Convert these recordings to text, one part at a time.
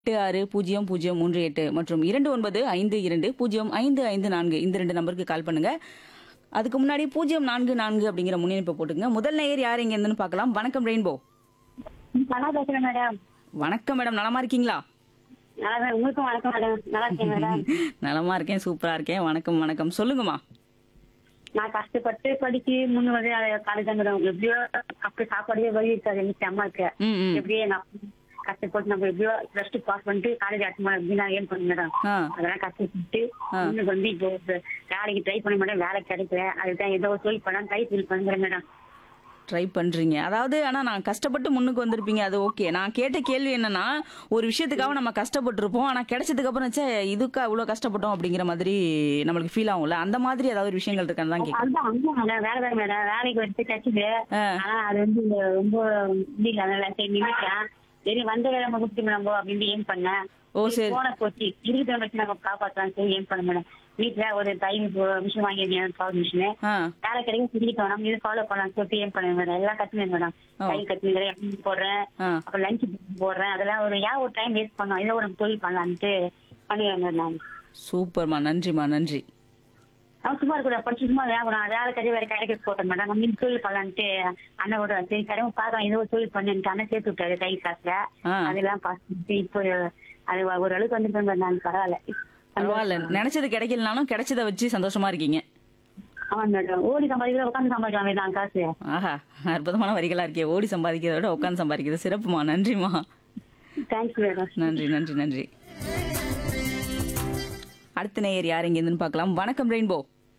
எட்டு ஆறு பூஜ்ஜியம் பூஜ்ஜியம் மூன்று எட்டு மற்றும் இரண்டு ஒன்பது ஐந்து இரண்டு பூஜ்ஜியம் ஐந்து ஐந்து நான்கு இந்த ரெண்டு நம்பருக்கு கால் பண்ணுங்க அதுக்கு முன்னாடி பூஜ்ஜியம் நான்கு நான்கு அப்படிங்கிற முன்னிணைப்பை போட்டுங்க முதல் நேயர் யார் இங்க இருந்துன்னு பார்க்கலாம் வணக்கம் ரெயின்போ நல்லா பேசுறேன் மேடம் வணக்கம் மேடம் நலமா இருக்கீங்களா நல்லா தான் உங்களுக்கும் வணக்கம் மேடம் நல்லா இருக்கேன் மேடம் நலமா இருக்கேன் சூப்பரா இருக்கேன் வணக்கம் வணக்கம் சொல்லுங்கம்மா நான் கஷ்டப்பட்டு படிச்சு முன்னு வந்து காலேஜ் மேடம் எப்படியோ அப்படி சாப்பாடே வழி இருக்காது எங்க அம்மாவுக்கு ம் ம் எப்படியே நான் கஷ்டப்பட்டு நம்ம எப்படியோ பிளஸ் டூ பாஸ் பண்ணிட்டு காலேஜ் அட்டன் பண்ண எப்படி நான் ஏன் பண்ண மேடம் ஆ அதெல்லாம் கஷ்டப்பட்டு ஆ. இன்னும் வந்து இப்போ ஒரு வேலைக்கு ட்ரை பண்ண மேடம் வேலை கிடைக்கல அதுதான் ஏதோ ஒரு தொழில் பண்ணலாம் கை தொழில் பண்ணுறேன் மேடம் ட்ரை பண்றீங்க அதாவது ஆனா நான் கஷ்டப்பட்டு முன்னுக்கு வந்திருப்பீங்க அது ஓகே நான் கேட்ட கேள்வி என்னன்னா ஒரு விஷயத்துக்காக நம்ம கஷ்டப்பட்டிருப்போம் ஆனா கிடைச்சதுக்கு அப்புறம் ச்சே இதுக்கா இவ்வளவு கஷ்டப்பட்டோம் அப்படிங்கிற மாதிரி நம்மளுக்கு ஃபீல் ஆகும்ல அந்த மாதிரி ஏதாவது ஒரு விஷயங்கள் இருக்கான்னு தான் கேட்க அதுதான் அங்கே மேடம் வேலை தான் மேடம் வேலைக்கு வந்து கிடைச்சது ஆ. ஆனா அது வந்து ரொம்ப முடியல அதனால சரி நினைக்கிறேன் சரி வந்த வேலை நம்ம கொடுத்து மேடம் அப்படின்னு ஏன் பண்ணேன் ஓ சரி போன போச்சு இருக்கிறத வச்சு நம்ம காப்பாற்றலாம் சரி ஏன் பண்ண மேடம் வீட்டுல ஒரு டைம் மிஷின் வாங்கியிருக்கேன் பவர் மிஷின் ஆ வேலை கிடைக்கும் செஞ்சுக்கிட்டோம் நம்ம இது ஃபாலோ பண்ணலாம் சொல்லிட்டு ஏன் பண்ண மேடம் எல்லாம் கத்துனேன் மேடம் ஓ. கை கத்துனேன் போடுறேன் ஆ அப்புறம் லஞ்ச் போடுறேன் அதெல்லாம் ஒரு ஏன் ஒரு டைம் வேஸ்ட் பண்ணோம் ஏதோ ஒரு தொழில் பண்ணலான்ட்டு பண்ணுவேன் மேடம் நான் சூப்பர்மா நன்றிமா நன்றி அவன் சும்மா இருக்க படிச்சு சும்மா வேகணும் வேலை கறி வேற கடைக்கு போட்டேன் மேடம் நம்ம இந்த தொழில் பண்ணலான்ட்டு அண்ணனோட சரி கடமை பார்க்கலாம் ஏதோ ஒரு தொழில் பண்ணுன்ட்டு அண்ணன் சேர்த்து விட்டாரு கை காசுல ஆ அதெல்லாம் பார்த்துட்டு இப்போ அது ஓரளவுக்கு வந்துட்டு மேடம் நான் பரவாயில்ல பரவாயில்ல நினைச்சது கிடைக்கலனாலும் கிடைச்சதை வச்சு சந்தோஷமா இருக்கீங்க ஆமாம் மேடம் ஓடி சம்பாதிக்கிற உட்காந்து சம்பாதிக்கலாம் தான் காசு ஆஹா அற்புதமான வரிகளா இருக்கே ஓடி சம்பாதிக்கிறத விட உட்காந்து சம்பாதிக்கிறது சிறப்புமா நன்றிமா தேங்க்ஸ் மேடம் நன்றி நன்றி நன்றி அடுத்த நேயர் யார் இங்க இருந்துன்னு பார்க்கலாம் வணக்கம் ரெயின்போ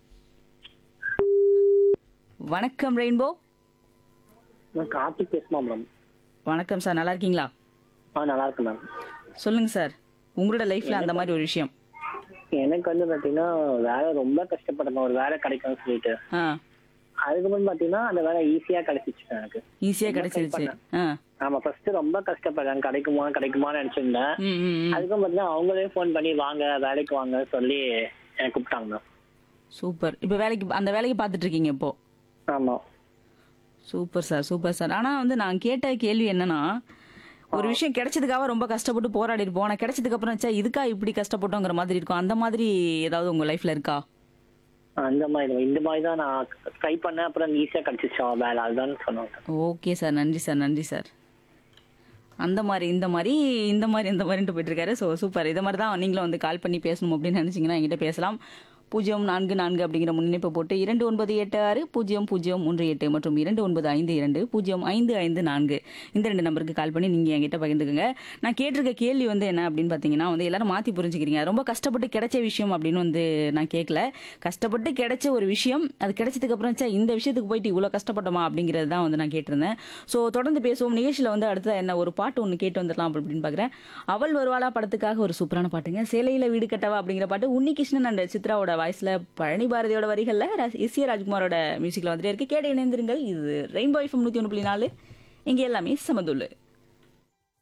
வணக்கம் ரெயின்போ நான் கார்த்திக் பேசுமா மேம் வணக்கம் சார் நல்லா இருக்கீங்களா ஆ நல்லா இருக்கு மேம் சொல்லுங்க சார் உங்களோட லைஃப்ல அந்த மாதிரி ஒரு விஷயம் எனக்கு வந்து பாத்தீங்கன்னா வேலை ரொம்ப கஷ்டப்பட்டேன் ஒரு வேலை கிடைக்கும்னு சொல்லிட்டு ஆ அதுக்கப்புறம் பாத்தீங்கன்னா அந்த வேலை ஈஸியா கிடைச்சிச்சு எனக்கு ஈஸியா கிடைச்சிருச்சு ஆ ஆமா ஃபர்ஸ்ட் ரொம்ப கஷ்டப்பட்டேன் கிடைக்குமா கிடைக்குமான்னு நினைச்சிருந்தேன் ம் ம் ம். அதுக்கப்புறம் பாத்தீங்கன்னா அவங்களே ஃபோன் பண்ணி வாங்க வேலைக்கு வாங்க சொல்லி எனக்கு கூப்பிட்டாங்க மேம் சூப்பர் இப்போ வேலைக்கு அந்த வேலைக்கு பார்த்துட்டு இருக்கீங்க இப்போ ஆமா சூப்பர் சார் சூப்பர் சார் ஆனா வந்து நான் கேட்ட கேள்வி என்னன்னா ஒரு விஷயம் கிடைச்சதுக்காக ரொம்ப கஷ்டப்பட்டு போராடி இருப்போம் ஆனா கிடைச்சதுக்கு அப்புறம் ச்சே, இதுக்கா இப்படி கஷ்டப்பட்டோங்கிற மாதிரி இருக்கும் அந்த மாதிரி ஏதாவது உங்க லைஃப்ல இருக்கா அந்த மாதிரி தான். இந்த மாதிரி தான் நான் ட்ரை பண்ணேன் அப்புறம் ஈஸியா கிடைச்சிச்சு வேலை அதுதான் சொன்னாங்க ஓகே சார் நன்றி சார் நன்றி சார் அந்த மாதிரி இந்த மாதிரி இந்த மாதிரி இந்த மாதிரின்ட்டு போயிட்டு இருக்காரு ஸோ சூப்பர் இதை மாதிரி தான் நீங்களும் வந்து கால் பண்ணி பேசணும் அப்படின்னு நினைச்சீங்கன்னா என்கிட்ட பேசலாம் பூஜ்ஜியம் நான்கு நான்கு அப்படிங்கிற முன்னிணைப்பை போட்டு இரண்டு ஒன்பது எட்டு ஆறு பூஜ்ஜியம் பூஜ்ஜியம் மூன்று எட்டு மற்றும் இரண்டு ஒன்பது ஐந்து இரண்டு பூஜ்ஜியம் ஐந்து ஐந்து நான்கு இந்த ரெண்டு நம்பருக்கு கால் பண்ணி நீங்கள் என்கிட்ட பகிர்ந்துக்குங்க நான் கேட்டிருக்க கேள்வி வந்து என்ன அப்படின்னு பார்த்தீங்கன்னா வந்து எல்லாரும் மாற்றி புரிஞ்சுக்கிறீங்க ரொம்ப கஷ்டப்பட்டு கிடைச்ச விஷயம் அப்படின்னு வந்து நான் கேட்கல கஷ்டப்பட்டு கிடைச்ச ஒரு விஷயம் அது கிடைச்சதுக்கு அப்புறம் ச்சே, இந்த விஷயத்துக்கு போயிட்டு இவ்வளோ கஷ்டப்பட்டோமா அப்படிங்கிறது தான் வந்து நான் கேட்டிருந்தேன் ஸோ தொடர்ந்து பேசுவோம் நிகழ்ச்சியில் வந்து அடுத்த என்ன ஒரு பாட்டு ஒன்று கேட்டு வந்துடலாம் அப்படி அப்படின்னு பார்க்குறேன் அவள் வருவாளா படத்துக்காக ஒரு சூப்பரான பாட்டுங்க சேலையில் வீடு கட்டவா அப்படிங்கிற பாட்டு உன்னிகிருஷ்ணன் அண்ட் சித்ராவோட வாய்ஸில் பழனி பாரதியோட வரிகளில் எஸ் ஏ ராஜ்குமாரோட மியூசிக்கில் வந்துட்டே இருக்கு கேட்டு இணைந்திருங்கள் இது ரெயின்போ எஃப்எம் நூற்றி ஒன்று புள்ளி நாலு இங்கே எல்லாமே சமதுள்ளு